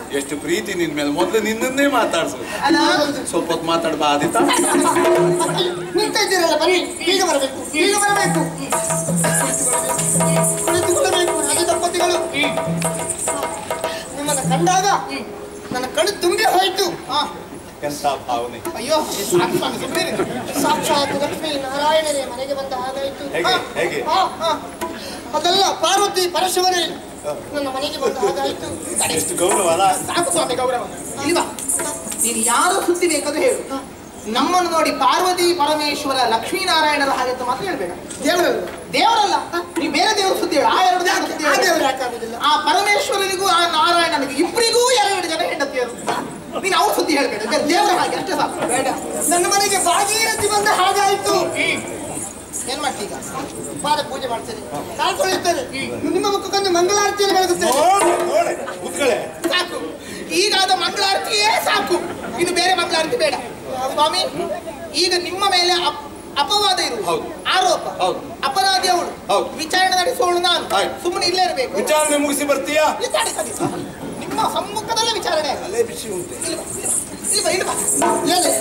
ಎಷ್ಟು ಪ್ರೀತಿ ನಿನ್ ಮೇಲೆ ಮೊದ್ಲು ನಿನ್ನನ್ನೇ ಮಾತಾಡ್ಸು ಅಲ್ಲ ಸ್ವಲ್ಪ ಹೊತ್ತು ಮಾತಾಡ್ಬಾ ಆದಿತ್ಯ ನಿಂತ ಇದ್ದೀರಲ್ಲ ಬನ್ನಿ ಈಗ ಬರಬೇಕು ಈಗ ಬರಬೇಕು ಕುಳಿತುಕೊಳ್ಳಬೇಕು ರಾಜ ದಂಪತಿಗಳು ನಿಮ್ಮನ್ನ ಕಂಡಾಗ ನನ್ನ ಕಣ್ಣು ತುಂಬಿ ಹೋಯಿತು ಹಾ. ಎಂತ ಭಾವನೆ ಅಯ್ಯೋ ಸಾಕು ಸ್ವಾಮಿ ಸುಮ್ಮನೆ ಸಾಕ್ಷಾತ್ ಲಕ್ಷ್ಮೀ ನಾರಾಯಣರೇ ಮನೆಗೆ ಬಂದ ಹಾಗಾಯಿತು ಹೇಗೆ ಹೇಗೆ ಆ, ಆ. ಅದಲ್ಲ ಪಾರ್ವತಿ ಪರಶಿವನೇ ನನ್ನ ಮನೆಗೆ ಬಂದ ಹಾಗಾಯಿತು ಎಷ್ಟು ಗೌರವ ಅಲ್ಲ ಸಾಕು ಸ್ವಾಮಿ ಗೌರವ ಇಲ್ವಾ ನೀನು ಯಾರು ಸುದ್ದಿ ಬೇಕಾದ್ರೂ ಹೇಳು ನಮ್ಮನ್ನು ನೋಡಿ ಪಾರ್ವತಿ ಪರಮೇಶ್ವರ ಲಕ್ಷ್ಮೀನಾರಾಯಣರ ಹಾಗೆ ಅಂತ ಮಾತ್ರ ಹೇಳ್ಬೇಡ ದೇವರಲ್ಲ ದೇವರಲ್ಲ ನೀವು ಬೇರೆ ದೇವರ ಸುದ್ದಿ ಹೇಳು ಆ ಎರಡು ದೇವರ ಸುದ್ದಿ ಆ ಹೇಳು. ದೇವರು ಯಾಕಾಗುದಿಲ್ಲ ಆ ಪರಮೇಶ್ವರನಿಗೂ ಆ ನಾರಾಯಣನಿಗೂ ಇಬ್ಬರಿಗೂ ಎರಡು ಜನ ಹೆಂಡತಿಯರು ನೀನು ಅವ್ರ ಸುದ್ದಿ ಹೇಳ್ಬೇಡ ಬೇರೆ ದೇವರ ಹಾಗೆ ಅಷ್ಟೇ ಸಾಕು ಬೇಡ ನನ್ನ ಮನೆಗೆ ಭಾಗೀರಥಿ ಬಂದ ಹಾಗಾಯಿತು ಏನ್ ಮಾಡ್ತೀಗ ಪಾದ ಪೂಜೆ ಮಾಡ್ತೇನೆ ಕಾಲ್ಕೊಳ್ಳುತ್ತೇನೆ ನಿಮ್ಮ ಮುಖಕ್ಕೊಂದು ಮಂಗಳಾರತಿಯನ್ನು ಬೆಳಗುತ್ತೇನೆ ನೋಡೆ ನೋಡೆ ಕೂತ್ಕೊಳ್ಳೆ ಸಾಕು ಈಗಾದ ಮಂಗಳಾರತಿಯೇ ಸಾಕು ಇನ್ನು ಬೇರೆ ಮಂಗಳಾರತಿ ಬೇಡ ಸ್ವಾಮಿ ಈಗ ನಿಮ್ಮ ಮೇಲೆ ಅಪ್- ಅಪವಾದ ಇರು ಹೌದು. ಆರೋಪ ಹೌದು. ಅಪರಾಧಿ ಅವಳು ಹೌದು. ವಿಚಾರಣೆ ನಡೆಸೋಳು ನಾನು ಆಯ್ತು. ಸುಮ್ಮನೆ ಇಲ್ಲೇ ಇರಬೇಕು ವಿಚಾರಣೆ ಮುಗಿಸಿ ಬರ್ತೀಯಾ ವಿಚಾರಿಸಲಿ ನಿಮ್ಮ ಸಮ್ಮುಖದಲ್ಲೇ ವಿಚಾರಣೆ ಆಗಲಿ. ಅಲ್ಲೇ ಬಿಸಿ ಉಂಟೆ ಇಲ್ವಾ ಇಲ್ವಾ ಇಲ್ವಾ ಹೇಳಿ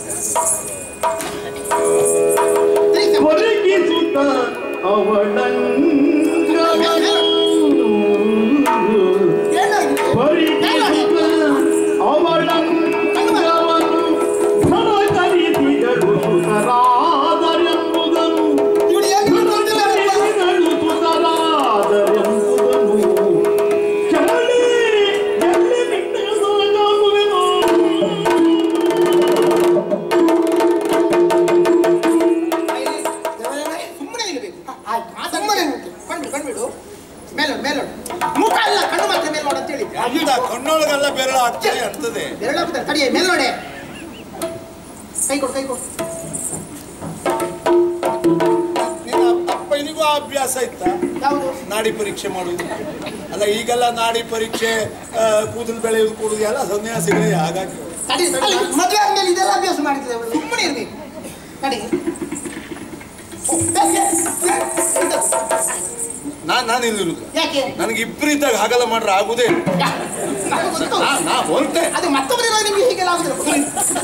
ತಿಳಿಸಿ. ಹೊರಗಿಸುತ್ತ ಅವಳಂಗವನು ಏನಾಗಿದೆ ಹೊರಗಿಸುತ್ತ ಅವಳಂಗವನು ಧನ ಕಲಿಸಿದರು ಸುತರಾದರೆಂಬುದನು ಇವಳು ಏನು ಮಾತಾಡ್ತಿದ್ದಾರಪ್ಪ? ಕಲಿಸಿದರು ಸುತರಾದರೆಂಬುದನು ಚಳಿ ಎಲ್ಲಿ ಬಿಟ್ಟದಾಗುವೆನೋ ದೇವರೇ, ಸುಮ್ಮನೆ ಇರಬೇಕು ಆಯ್ತು ಸುಮ್ಮನೆ ನಿಂತು. ಕಣ್ಬಿಡು ಕಣ್ಬಿಡು ಮೇಲೋಡು ಮೇಲೋಡು ಮುಖ ಅಲ್ಲ ಕಣ್ಣು ಮಾತ್ರ ಮೇಲ್ನೋಡು ಅಂತೇಳಿ ಅಂತ ಕಣ್ಣೊಳಗೆಲ್ಲ ಬೆರಳು ಆಗ್ತದೆ ಅಂತದೆ ಎರಡಾಗ್ತಾರೆ ತಡಿಯ ಮೇಲ್ನೋಡೆ ಕೈ ಕೊಡು ಕೈ ಕೊಡು ನಿನ್ನ ಅಪ್ಪನಿಗೂ ಆ ಅಭ್ಯಾಸ ಇತ್ತ ಯಾವುದು ನಾಡಿ ಪರೀಕ್ಷೆ ಮಾಡುವುದು ಅಲ್ಲ ಈಗೆಲ್ಲ ನಾಡಿ ಪರೀಕ್ಷೆ ಆ, ಕೂದಲು ಬೆಳೆಯುವುದು ಕೊಡುವುದು ಎಲ್ಲ ಸನ್ಯಾಸಿಗಳೇ ಹಾಗಾಗಿ ತಡಿ ತಡಿ ಅಲ್ಲ, ಮದುವೆ ಆದ್ಮೇಲೆ ಇದೆಲ್ಲ ಅಭ್ಯಾಸ ಮಾಡಿದ್ರೆ ಅವಳು ಸುಮ್ಮನೆ ಇರ್ಬೇಕು ತಡಿ ನಾನ್ ನಾನು ಇಲ್ಲಿರುದು ಯಾಕೆ ನನಗೆ ಇಬ್ಬರು ಇದ್ದಾಗ ಹಾಗೆಲ್ಲ ಮಾಡ್ರೆ ಆಗುದೇ ಇಲ್ಲ. ಯಾ, ನನಗೆ ಗೊತ್ತು. ನಾ ನಾ ಹೊರಟೆ ಅದು ಮತ್ತೊಬ್ಬರಿರೋ ನಿಮ್ಗೆ ಹೀಗೆಲ್ಲ ಆಗುದಿಲ್ಲ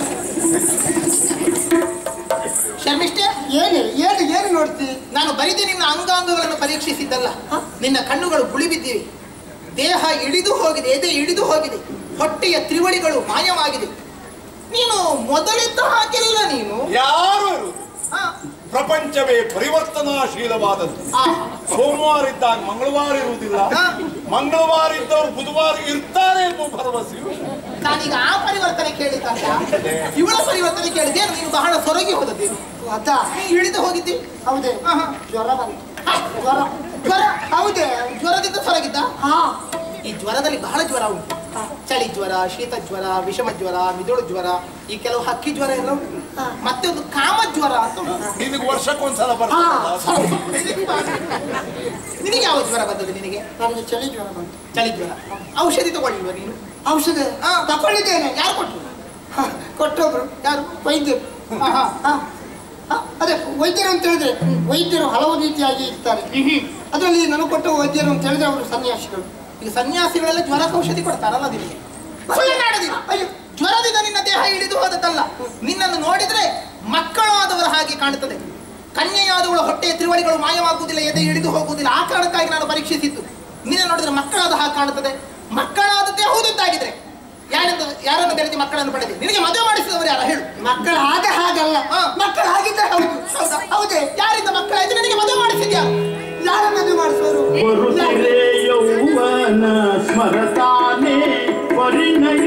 ಶರ್ಮಿಷ್ಠೆ ಏನು ಏನು ಏನು ನೋಡ್ತಿ ನಾನು ಬರಿದೆ ನಿನ್ನ ಅಂಗಾಂಗಗಳನ್ನು ಪರೀಕ್ಷಿಸಿದ್ದಲ್ಲ ನಿನ್ನ ಕಣ್ಣುಗಳು ಗುಳಿ ಬಿದ್ದಿವೆ ದೇಹ ಇಳಿದು ಹೋಗಿದೆ ಎದೆ ಇಳಿದು ಹೋಗಿದೆ ಹೊಟ್ಟೆಯ ತ್ರಿವಳಿಗಳು ಮಾಯವಾಗಿದೆ ನೀನು ಮೊದಲಿದ್ದ ಹಾಗೆಲ್ಲ ನೀನು ಯಾರು ಇರುವುದು ಆ, ಪ್ರಪಂಚವೇ ಪರಿವರ್ತನಾಶೀಲವಾದದ್ದು ಆ, ಸೋಮವಾರ ಇದ್ದಾಗ ಮಂಗಳವಾರ ಇರುವುದಿಲ್ಲ ಹಾ. ಮಂಗಳವಾರ ಇದ್ದವರು ಬುಧವಾರ ಇರ್ತಾರೆ ಎಂಬ ಭರವಸೆಯು ನಾನೀಗ ಆ ಪರಿವರ್ತನೆ ಕೇಳಿದ್ದಲ್ಲ ಇವಳ ಪರಿವರ್ತನೆ ಕೇಳಿದೆ ನೀನು ಬಹಳ ಸೊರಗಿ ಹೋದದ್ದು ಅದ ನೀ ಇಳಿದು ಹೋಗಿದ್ದಿ ಹೌದೇ ಆಹಾ. ಜ್ವರ ಬಂತು ಜ್ವರ ಜ್ವರ ಹೌದೇ ಜ್ವರದಿಂದ ಸೊರಗಿದ್ದ ಹಾ ಈ ಜ್ವರದಲ್ಲಿ ಬಹಳ ಜ್ವರ ಉಂಟು ಚಳಿ ಜ್ವರ ಶೀತ ಜ್ವರ ವಿಷಮ ಜ್ವರ ಮಿದುಳು ಜ್ವರ ಈ ಕೆಲವು ಹಕ್ಕಿ ಜ್ವರ ಎಲ್ಲ ಉಂಟು ಹಾ. ಮತ್ತೆ ಒಂದು ಕಾಮ ಜ್ವರ ಅಂತ ಉಂಟು ನಿನಗೆ ವರ್ಷಕ್ಕೊಂದ್ಸಲ ಹಾ ಬರ್ತದೆ ನಿನಗೆ ಯಾವ ಜ್ವರ ಬಂದದ್ದು ನಿನಗೆ ನನಗೆ ಚಳಿ ಜ್ವರ ಬಂತು ಚಳಿ ಜ್ವರ ಔಷಧಿ ತಗೊಳ್ಳಿಲ್ವ ನೀನು ಔಷಧ ಹಾ. ತಕೊಳ್ಳಿದ್ದೇನೆ ಯಾರು ಕೊಟ್ಟರು ಹ, ಕೊಟ್ಟೊಬ್ರು ಯಾರು ವೈದ್ಯರು ಹಾ, ಹಾ. ಹ. ಹ, ಅದೇ ವೈದ್ಯರು ಅಂತ ಹೇಳಿದ್ರೆ ವೈದ್ಯರು ಹಲವು ರೀತಿಯಾಗಿ ಇರ್ತಾರೆ ಅದರಲ್ಲಿ ನನಗೆ ಕೊಟ್ಟ ವೈದ್ಯರು ಅಂತ ಹೇಳಿದ್ರೆ ಅವರು ಸನ್ಯಾಸಿಗಳು ಈಗ ಸನ್ಯಾಸಿಗಳೆಲ್ಲ ಜ್ವರಕ್ಕೆ ಔಷಧಿ ಕೊಡ್ತಾರಲ್ಲ ನಿನಗೆ ಸುಳ್ಳಾಡದಿಲ್ಲ. ಅಯ್ಯೋ ಜ್ವರದಿಂದ ನಿನ್ನ ದೇಹ ಇಳಿದು ಹೋದದ್ದಲ್ಲ ನಿನ್ನನ್ನು ನೋಡಿದ್ರೆ ಮಕ್ಕಳಾದವರ ಹಾಗೆ ಕಾಣುತ್ತದೆ ಕನ್ಯೆಯಾದವಳ ಹೊಟ್ಟೆಯ ತ್ರಿವಳಿಗಳು ಮಾಯವಾಗುವುದಿಲ್ಲ ಎದೆ ಇಳಿದು ಹೋಗುವುದಿಲ್ಲ ಆ ಕಾರಣಕ್ಕಾಗಿ ನಾನು ಪರೀಕ್ಷಿಸಿದ್ದು ನಿನ್ನ ನೋಡಿದ್ರೆ ಮಕ್ಕಳಾದ ಹಾಗೆ ಕಾಣುತ್ತದೆ ಮಕ್ಕಳಾದದ್ದೇ ಹೌದಂತಾಗಿದ್ರೆ ಯಾರಿಂದ ಯಾರನ್ನು ಬೆರೆತಿ ಮಕ್ಕಳನ್ನು ಪಡೆದಿ ನಿನಗೆ ಮದುವೆ ಮಾಡಿಸಿದವರು ಯಾರ ಹೇಳು ಮಕ್ಕಳು ಆಗ ಹಾಗಲ್ಲ ಹಾ. ಮಕ್ಕಳು ಆಗಿದ್ದರೆ ಹೌದು ಹೌದಾ? ಹೌದೇ ಯಾರಿಂದ ಮಕ್ಕಳಾಯ್ತು ನಿನಗೆ ಮದುವೆ ಮಾಡಿಸಿದ್ಯಾ ಯಾರ ಮದುವೆ ಮಾಡಿಸುವರು ಬರುತ್ತಿರೆ ಯೌವನ ಸ್ಮರತಾನೆ ಪರಿಣಯ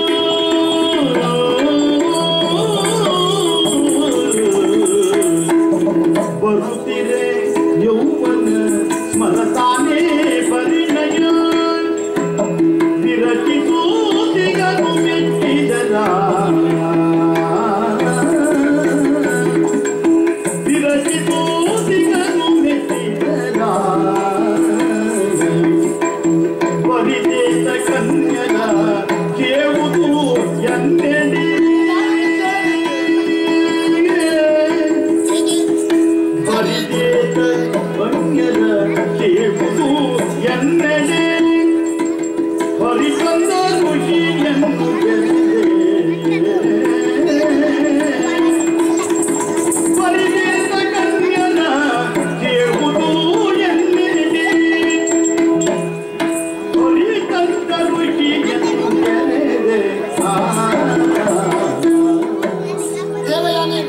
ಬರುತ್ತಿರೆ ಯೌವನ ಸ್ಮರತಾನೆ ಪರಿಣಯ ವಿರಚಿಸು ದಿಗನು ಮೆಚ್ಚಿದರ ವಿರಚಿಸು ದಿಗನು ಮೆಚ್ಚಿದರ ಪರಿಚೇತ ಕನ್ಯದ ಕೇಳುವುದು ಎಂದೆಡೆ ಪರಿಚೇತ ಕನ್ಯದ ಕೇಳುವುದು ಎಂದೆಡೆ ಪರಿಕಂದ ಋಷಿಯನ್ನು ಪರಿಗೇತ ಕನ್ಯನ ಕೇಳುವುದು ಎನ್ನಿದೆ ಪರಿಕಂದ ಋಷಿಯನ್ನು ಕೆರೆದೆ ಆ ದೇವಯಾನಿ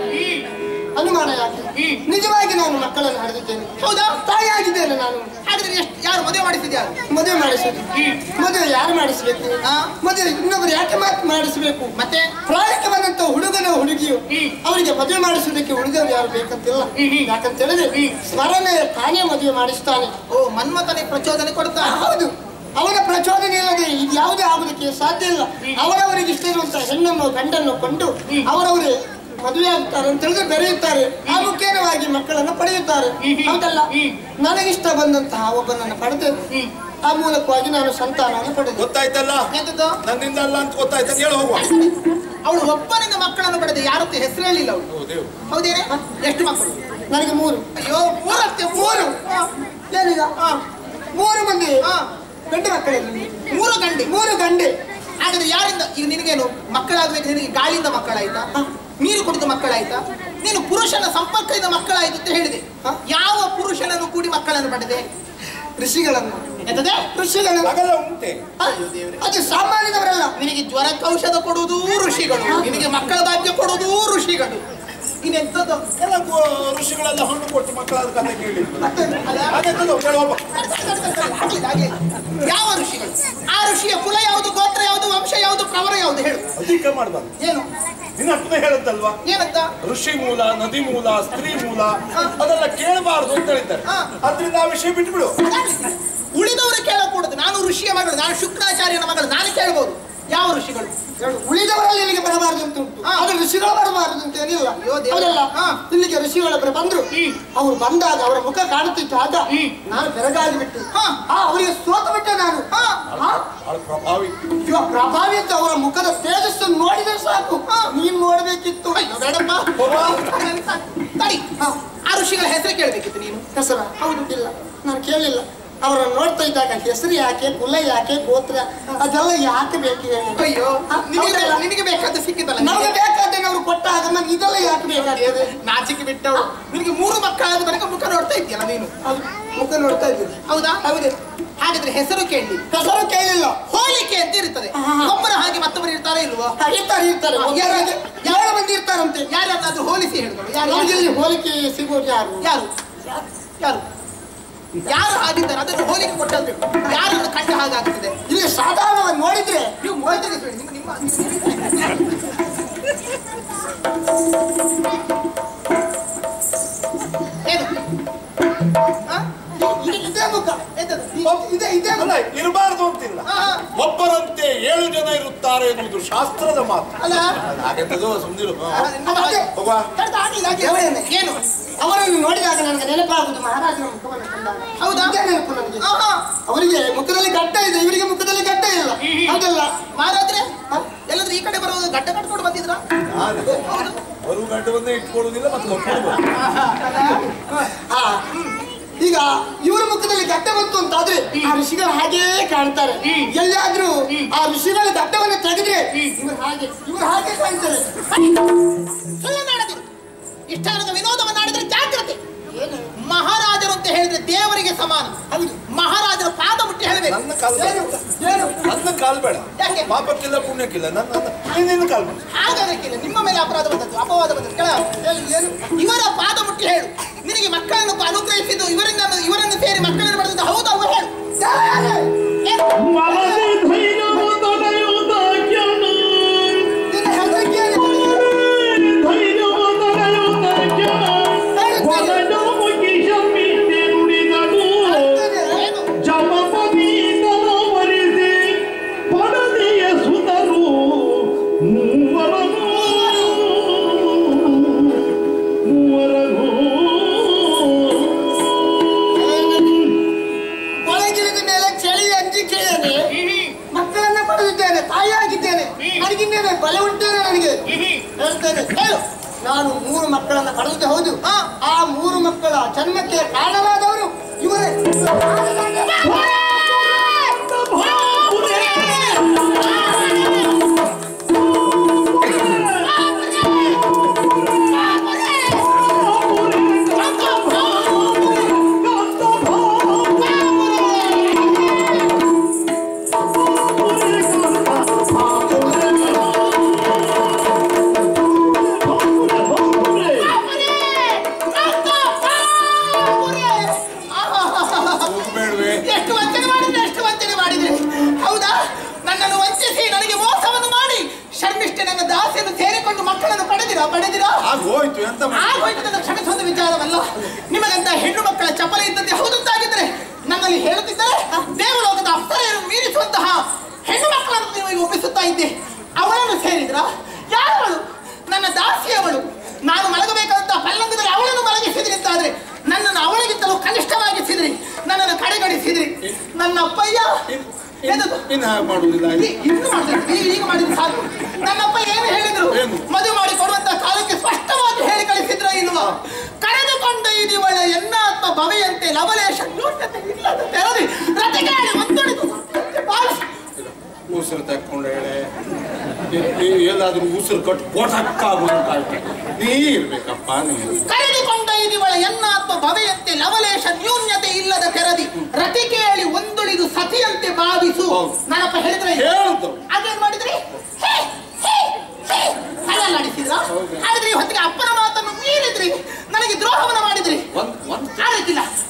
ಅನುಮಾನ ಯಾಕೆ ನಿಜವಾಗಿ ನಾನು ಮಕ್ಕಳನ್ನು ಹಡೆದಿದ್ದೇನೆ ಹೌದಾ ತಾಯಿಯಾಗಿದ್ದೇನೆ ನಾನು ಹಾಗಾದ್ರೆ ಎಷ್ಟು ಯಾರು ಮದುವೆ ಮಾಡಿಸಿದ್ಯಾರು ಮದುವೆ ಮಾಡಿಸಬೇಕು ಮದುವೆ ಯಾರು ಮಾಡಿಸಬೇಕು ಆ? ಮದುವೆ ಇನ್ನೊಬ್ಬರು ಯಾಕೆ ಮಾತು ಮಾಡಿಸಬೇಕು ಮತ್ತೆ ಪ್ರಾಯಕ್ಕೆ ಬಂದಂತ ಹುಡುಗನ ಹುಡುಗಿಯು ಅವರಿಗೆ ಮದುವೆ ಮಾಡಿಸುವುದಕ್ಕೆ ಉಳಿದವರು ಯಾರು ಬೇಕಂತಿಲ್ಲ ಯಾಕಂತ ಹೇಳಿದ್ರೆ ಸ್ಮರಣೆ ತಾನೇ ಮದುವೆ ಮಾಡಿಸ್ತಾನೆ ಓ ಮನ್ಮಥನಿಗೆ ಪ್ರಚೋದನೆ ಕೊಡ್ತಾ ಹೌದು ಅವನ ಪ್ರಚೋದನೆ ಇಲ್ಲದೆ ಇದು ಯಾವುದೇ ಆಗುದಕ್ಕೆ ಸಾಧ್ಯ ಇಲ್ಲ ಅವರವರಿಗೆ ಇಷ್ಟ ಇರುವಂತಹ ಹೆಣ್ಣನ್ನು ಗಂಡನ್ನು ಕೊಂಡು ಅವರವರೇ ಮದುವೆ ಆಗ್ತಾರೆ ಅಂತ ಹೇಳಿದ್ರೆ ಬೆರೆಯುತ್ತಾರೆ ಆ ಮುಖೇನವಾಗಿ ಮಕ್ಕಳನ್ನು ಪಡೆಯುತ್ತಾರೆ ಹೌದಲ್ಲ ನನಗಿಷ್ಟ ಬಂದಂತಹ ಒಬ್ಬನನ್ನು ಪಡೆದು ಆ ಮೂಲಕವಾಗಿ ನಾನು ಸಂತಾನವನ್ನು ಪಡೆದೆ ಗೊತ್ತಾಯ್ತಲ್ಲ ಎಂತದ್ದು ನನ್ನಿಂದ ಅಲ್ಲ ಅಂತ ಗೊತ್ತಾಯ್ತು ಹೇಳಿ ಹೋಗುವ ಅವಳು ಒಬ್ಬನಿಂದ ಮಕ್ಕಳನ್ನು ಪಡೆದ ಯಾರತ್ತ ಹೆಸರು ಹೇಳಿಲ್ಲ ಅವಳು ಹೌದೇವು ಹೌದೇನೆ ಎಷ್ಟು ಮಕ್ಕಳು ನನಗೆ ಮೂರು ಅಯ್ಯೋ ಮೂರತ್ತೆ ಮೂರು ಆ, ಏನೀಗ ಆ, ಮೂರು ಮಂದಿ ಆ, ಗಂಡು ಮಕ್ಕಳಿಲ್ಲ ಮೂರು ಗಂಡಿ ಮೂರು ಗಂಡೆ ಹಾಗಾದ್ರೆ ಯಾರಿಂದ ಈಗ ನಿನಗೇನು ಮಕ್ಕಳಾಗ್ಬೇಕು ನಿನಗೆ ಗಾಳಿಯಿಂದ ಮಕ್ಕಳಾಯ್ತಾ ನೀರು ಕುಡಿದು ಮಕ್ಕಳಾಯ್ತಾ ನೀನು ಪುರುಷನ ಸಂಪರ್ಕದಿಂದ ಮಕ್ಕಳಾಯ್ತು ಅಂತ ಹೇಳಿದೆ ಯಾವ ಪುರುಷನನ್ನು ಕೂಡಿ ಮಕ್ಕಳನ್ನು ಪಡೆದೆ ಋಷಿಗಳನ್ನು ಎಂತದೆ ಋಷಿಗಳು ಮಗಲ ಉಂಟೆ ಅಯ್ಯೋ ದೇವ್ರೆ. ಅದು ಸಾಮಾನ್ಯದವರಲ್ಲ ನಿನಗೆ ಜ್ವರಕ್ಕೆ ಔಷಧ ಕೊಡುವುದು ಋಷಿಗಳು ನಿನಗೆ ಮಕ್ಕಳ ಭಾಗ್ಯ ಕೊಡುವುದು ಋಷಿಗಳು ಇನ್ನೆಂತದ್ದು ಎಲ್ಲ ಗೋ- ಋಷಿಗಳೆಲ್ಲ ಹಣ್ಣು ಕೊಟ್ಟು ಮಕ್ಕಳಾದ ಕಥೆ ಕೇಳಿ ಮತ್ತೆ ಹಾಗೆಂತದ್ದು ಹೇಳು ಹೋಗ್ಬಾ. ಆಗ್ಲಿ, ಆಗ್ಲಿ. ಯಾವ ಋಷಿಗಳು ಆ ಋಷಿಯ ಕುಲ ಯಾವುದು ಗೋತ್ರ ಯಾವುದು ವಂಶ ಯಾವುದು ಪ್ರವರ ಯಾವುದು ಹೇಳು ಅಧಿಕ ಮಾಡಬಾರ್ದು ಏನು ನಿನ್ನ ಅಪ್ಪನೇ ಹೇಳುತ್ತಲ್ವಾ ಏನಂತ ಋಷಿ ಮೂಲ ನದಿ ಮೂಲ ಸ್ತ್ರೀ ಮೂಲ ಅದೆಲ್ಲ ಕೇಳಬಾರ್ದು ಅಂತ ಹೇಳಿದ್ದಾರೆ ಹಾ. ಅದ್ರಿಂದ ಆ ವಿಷಯ ಬಿಟ್ಬಿಡು ಉಳಿದವರು ಕೇಳಕೂಡದು ನಾನು ಋಷಿಯ ಮಗಳು ನಾನು ಶುಕ್ರಾಚಾರ್ಯನ ಮಗಳು ನಾನು ಕೇಳ್ಬೋದು ಯಾವ ಋಷಿಗಳು ಹೇಳು, ಉಳಿದವರಲ್ಲಿ ಇಲ್ಲಿಗೆ ಬರಬಾರದು ಅಂತ ಉಂಟು ಹಾ. ಆದ್ರೆ ಋಷಿಗಳು ಬರಬಾರದು ಅಂತ ಏನಿಲ್ಲ ಅಯ್ಯೋ ದೇವ್ರೇ. ಹೌದಲ್ಲ ಹಾ. ಇಲ್ಲಿಗೆ ಋಷಿಗಳೊಬ್ಬರು ಬಂದ್ರು ಅವ್ರು ಬಂದಾಗ ಅವರ ಮುಖ ಕಾಣುತ್ತಿತ್ತು ಆಗ ನಾನು ಬೆರಗಾಗಿ ಬಿಟ್ಟೆ ಹಾ. ಆ ಅವರಿಗೆ ಸೋತು ಬಿಟ್ಟೆ ನಾನು ಹಾ. ಹಾ? ಬಹಳ ಪ್ರಭಾವಿ ಇವ ಪ್ರಭಾವಿ ಅಂತ ಅವರ ಮುಖದ ತೇಜಸ್ಸು ನೋಡಿದ್ರೆ ಸಾಕು ನೀನ್ ನೋಡ್ಬೇಕಿತ್ತು ಅಯ್ಯೋ, ಬೇಡಪ್ಪ ಹೋಗ್ಬಾ. ತಡಿ ಹಾ. ಆ ಋಷಿಗಳ ಹೆಸರು ಕೇಳ್ಬೇಕಿತ್ತು ನೀನು ಹೆಸರ ಹೌದು ಇಲ್ಲ ನಾನು ಕೇಳಿಲ್ಲ ಅವರನ್ನು ನೋಡ್ತಾ ಇದ್ದಾಗ ಹೆಸರು ಯಾಕೆ ಕುಲ ಯಾಕೆ ಗೋತ್ರ ಅದೆಲ್ಲ ಯಾಕೆ ಬೇಕು ಹೇಳಿ ಅಯ್ಯೋ ಹಾ, ನಿನಗೆ ಹೌದಲ್ಲ? ನಿನಗೆ ಬೇಕಾದ ಸಿಕ್ಕಿತಲ್ಲ ನಮಗೆ ಬೇಕಾದ್ದನ್ನು ಅವ್ರು ಕೊಟ್ಟಾಗ ನಮ್ಗೆ ಇದೆಲ್ಲ ಯಾಕೆ ಬೇಕಾಗ್ತದೆ ನಾಚಿಕೆ ಬಿಟ್ಟವಳು ನಿನಗೆ ಮೂರು ಮಕ್ಕಳಾದ ತನಕ ಮುಖ ನೋಡ್ತಾ ಇದ್ದೀಯಲ್ಲ ನೀನು ಹೌದು, ಮುಖ ನೋಡ್ತಾ ಇದ್ದೀನಿ ಹೌದಾ ಹೌದು ಹಾಗಾದ್ರೆ ಹೆಸರು ಕೇಳಿ ಹೆಸರು ಕೇಳಿಲ್ಲ ಹೋಲಿಕೆ ಅಂತ ಇರ್ತದೆ ಹಾ, ಹಾ. ಒಬ್ಬರ ಹಾಗೆ ಮತ್ತೊಬ್ಬರು ಇರ್ತಾರೆ ಇಲ್ವೋ ಹಾ, ಇರ್ತಾರೆ ಇರ್ತಾರೆ ಹಾ, ಒಬ್ಬರಾಗೆ ಏಳು ಮಂದಿ ಇರ್ತಾರಂತೆ ಯಾರನ್ನಾದ್ರೂ ಹೋಲಿಸಿ ಹೇಳಿದಳು ಯಾರು ನಮ್ಗೆ ಇಲ್ಲಿ ಹೋಲಿಕೆ ಸಿಗೋದು ಯಾರು ಯಾರು ಯಾರು ಯಾರು ಹಾಗಿದ್ದಾರೆ ಅದನ್ನು ಹೋಲಿಕೆ ಕೊಟ್ಟದ್ದು ಯಾರನ್ನು ಕಂಡ ಹಾಗಾಗ್ತದೆ ಇಲ್ಲಿ ಸಾಧಾರಣವಾಗಿ ನೋಡಿದ್ರೆ ನೀವು ಮೊಬೈಲ್ ತೆಗೆಸ್ಬೇಡಿ ನಿಮ್ಮ ನಿಮ್ಮ ಏನು ಆ? ಇದು- ಇದೇ ಮುಖ ಎಂತದು? ಇದೆ ಇದೇ ಅಲ್ಲ ಮುಖ ಇರಬಾರ್ದು ಅಂತಿಲ್ಲ ಆ, ಆ. ಒಬ್ಬರಂತೆ ಏಳು ಜನ ಇರುತ್ತಾರೆ ಎನ್ನುವುದು ಶಾಸ್ತ್ರದ ಮಾತು ಅಲ್ಲ ಹಾಗೆಂತದ್ದು ಸುಮ್ನಿರು ಆ, ನಿಮ್ಮ ಹಾಗೆ- ಹೋಗುವ ಕಡ್ದ ಆಗ್ಲಿಲ್ಲ, ಹಾಗೆ. ದೇವರೇ. ಏನು ಅವರನ್ನು ನೋಡಿದಾಗ ನನಗೆ ನೆನಪಾಗುದು ಮಹಾರಾಜನ ಮುಖವನ್ನು ಕಂಡಾಗ ಹೌದಾ? ಇದೇ ನೆನಪು ನನಗೆ ಆಹಾ. ಅವರಿಗೆ ಮುಖದಲ್ಲಿ ಗಡ್ಡ ಇದೆ ಇವರಿಗೆ ಮುಖದಲ್ಲಿ ಗಡ್ಡ ಇಲ್ಲ ಹೌದಲ್ಲ ಮಾರಾದ್ರೆ ಎಲ್ಲಾದ್ರೂ ಈ ಕಡೆ ಬರೋದು ಗಡ್ಡ ಕಟ್ಕೊಂಡು ಬಂದಿದ್ರ ಯಾರು? ಬರುವ ಗಂಟೆ ಇಟ್ಕೊಳ್ಳುವುದಿಲ್ಲ ಮತ್ತೆ ಕೊಟ್ಟುಕೊಳ್ಳುವುದು ಹಾ ಈಗ ಇವರ ಮುಖದಲ್ಲಿ ಗಡ್ಡ ಬಂತು ಅಂತಾದ್ರೆ ಆ ಋಷಿಗಳು ಹಾಗೇ ಕಾಣ್ತಾರೆ ಎಲ್ಲಿಯಾದ್ರೂ ಆ ಋಷಿಗಳ ಗಡ್ಡವನ್ನು ತೆಗೆದ್ರೆ ಇವರು ಹಾಗೆ ಇವರು ಹಾಗೆ ಕಾಣ್ತಾರೆ ಸುಳ್ಳನಾಡದಿರು ಇಷ್ಟಾರದ ವಿನೋದವನ್ನಾಡಿದ್ರೆ ಜಾಗ್ರತೆ ಮಹಾರಾಜರು ಅಂತ ಹೇಳಿದ್ರೆ ದೇವರಿಗೆ ಸಮಾನ ಹೌದು ಮಹಾರಾಜರ ಪಾದ ಮುಟ್ಟಿ ಹೇಳಬೇಕು ನನ್ನ ಕಾಲು ಬೇಡ. ಏನು ನನ್ನ ಕಾಲು ಬೇಡ ಯಾಕೆ? ಪಾಪಕ್ಕಿಲ್ಲ ಪುಣ್ಯಕ್ಕಿಲ್ಲ ನನ್ನ ನನ್ನ- ನಿನ್ನ ಕಾಲು ಬೇಡ. ಹಾಗಾಗಕ್ಕಿಲ್ಲ ನಿಮ್ಮ ಮೇಲೆ ಅಪರಾಧ ಬಂದದ್ದು ಅಪವಾದ ಬಂದದ್ದು ಕೆಳ ಹೇಳು, ಏನು ಇವರ ಪಾದ ಮುಟ್ಟಿ ಹೇಳು ನಿನಗೆ ಮಕ್ಕಳನ್ನು ಅನುಗ್ರಹಿಸಿದ್ದು ಇವರಿಂದ ಇವರನ್ನು ಸೇರಿ ಮಕ್ಕಳನ್ನು ಪಡೆದದ್ದು ಹೌದು ಅವ ಹೇಳು ಏನು? ಮನದಿ ಧೈರ್ಯವು ತಡೆಯುವುದ ಜ್ಞಾನ. ನಿನ್ನ ಹೆದರಿಕೆ ಏನು? ಧೈರ್ಯವು ತಡೆಯುವುದ ಜ್ಞಾನ. ಒಲಡು ಮುಗಿಸ ಮಿಂದೆ ನುಡಿದನು. ಏನು? ಜಮಪದೀತನ ವರಿಸಿ ಪಡದೆಯ ಸುತರು ಮೂವರನು ಮೂವರನು ಒಳಗಿಳಿದ ಮೇಲೆ ಚಳಿ ಅಂಜಿಕೆಯೇನೆ ಮಕ್ಕಳನ್ನ ಪಡೆದಿದ್ದೇನೆ ತಾಯಿಯಾಗಿದ್ದೇನೆ ನನಗಿನ್ನೇನೆ ಬಲೆ ಉಂಟೇನೆ ನನಗೆ ಹೇಳ್ತೇನೆ ಹೇಳು ನಾನು ಮೂರು ಮಕ್ಕಳನ್ನ ಪಡೆದಿದ್ದೆ ಹೌದು ಆ ಮೂರು ಮಕ್ಕಳ ಜನ್ಮಕ್ಕೆ ಕಾರಣವಾದವರು ಇವರೇ ಹೋಗ್ಬೇಡ್ವೆ ಎಷ್ಟು ವಂಚನೆ ಮಾಡಿದ್ರೆ ಎಷ್ಟು ವಂಚನೆ ಮಾಡಿದ್ರೆ ಹೌದಾ ನನ್ನನ್ನು ವಂಚಿಸಿ ನನಗೆ ಮೋಸವನ್ನು ಮಾಡಿ ಶರ್ಮಿಷ್ಠೆ ನನ್ನ ದಾಸಿಯನ್ನು ಸೇರಿಕೊಂಡು ಮಕ್ಕಳನ್ನು ಪಡೆದಿರಾ ಪಡೆದಿರಾ ಆಗ ಹೋಯ್ತು ಎಂತ ಮಾಡಿ ಆಗೋಯ್ತು ನನ್ನ ಕ್ಷಮಿಸುವಂತ ವಿಚಾರವಲ್ಲ ನಿಮಗಂತ ಹೆಣ್ಣು ಮಕ್ಕಳ ಚಪಲ ಇದ್ದಂತೆ ಹೌದಂತಾಗಿದ್ರೆ ನನ್ನಲ್ಲಿ ಹೇಳುತ್ತಿದ್ದರೆ ದೇವಲೋಕದ ಅಪ್ಸರೆಯನ್ನು ಮೀರಿಸುವಂತಹ ಹೆಣ್ಣು ಮಕ್ಕಳನ್ನು ನೀವು ಈಗ ಒಪ್ಪಿಸುತ್ತಾ ಇದ್ದೆ ಅವಳನ್ನು ಸೇರಿದ್ರ ಯಾರವಳು ನನ್ನ ದಾಸಿಯವಳು ನಾನು ಮಲಗಬೇಕಾದಂತ ಪಲ್ಲಂಗದಲ್ಲಿ ಅವಳನ್ನು ಮಲಗಿಸಿದ್ರಿ ಅಂತಾದ್ರೆ ನನ್ನನ್ನು ಅವಳಿಗಿಂತಲೂ ಕನಿಷ್ಠವಾಗಿಸಿದ್ರಿ ನನ್ನನ್ನು ಕಡೆಗಣಿಸಿದ್ರಿ ನನ್ನ ಅಪ್ಪಯ್ಯ ಎದದು? ಇನ್ನು ಹಾಗೆ ಮಾಡುವುದಿಲ್ಲ ಈ- ಇನ್ನು ಮಾಡಿದ್ರು ಈ- ಈಗ ಮಾಡಿದ್ರು ಸಾಕು ನನ್ನಪ್ಪ ಏನು ಹೇಳಿದ್ರು ಏನು? ಮದುವೆ ಮಾಡಿ ಕೊಡುವಂತ ಕಾಲಕ್ಕೆ ಸ್ಪಷ್ಟವಾಗಿ ಹೇಳಿ ಕಳಿಸಿದ್ರ ಇಲ್ವಾ ಕಳೆದುಕೊಂಡ ಇದಿವಳ ಎನ್ನಾತ್ಮ ಭವೆಯಂತೆ ಲವಲೇಶ ನ್ಯೂನತೆ ಇಲ್ಲದ ತೆರದಿ ರತಿಗಾಡಿ ಒಂದೊಡೆದು ಬಾಳಿಸಿ ಉಸಿರು ತಕ್ಕೊಂಡು ಹೇಳೆ ಎ- ಎ- ಎಲ್ಲಾದ್ರೂ ಉಸಿರು ಕಟ್ಟು ಬೋಟಕ್ಕಾಗುವಂತಾಯ್ತು ನೀ ಇರ್ಬೇಕಪ್ಪ ನೀ ಕಳೆದುಕೊಂಡ ಇದಿವಳ ಎನ್ನಾತ್ಮ ಭವೆಯಂತೆ ಲವಲೇಶ ನ್ಯೂನ್ಯತೆ ಇಲ್ಲದ ತೆರದಿ ರತಿ ಕೇಳಿ ಒಂದುಳಿದು ಸತಿಯಂತೆ ಭಾವಿಸು ಹೌದು. ನನ್ನಪ್ಪ ಹೇಳಿದ್ರೆ ಹೇಳುದು ಅದೇನ್ ಮಾಡಿದ್ರಿ ಹೇ, ಹೇ, ಹೇ, ಕೈಯಲ್ಲಾಡಿಸಿದ್ರ ಹೌದು. ಹಾಗಾದ್ರೆ ಈ ಹೊತ್ತಿಗೆ ಅಪ್ಪನ ಮಾತನ್ನು ಮೀರಿದ್ರಿ ನನಗೆ ದ್ರೋಹವನ್ನು ಮಾಡಿದ್ರಿ ಒಂದ್ ಒಂದ್ ಆ ರೀತಿಲ್ಲ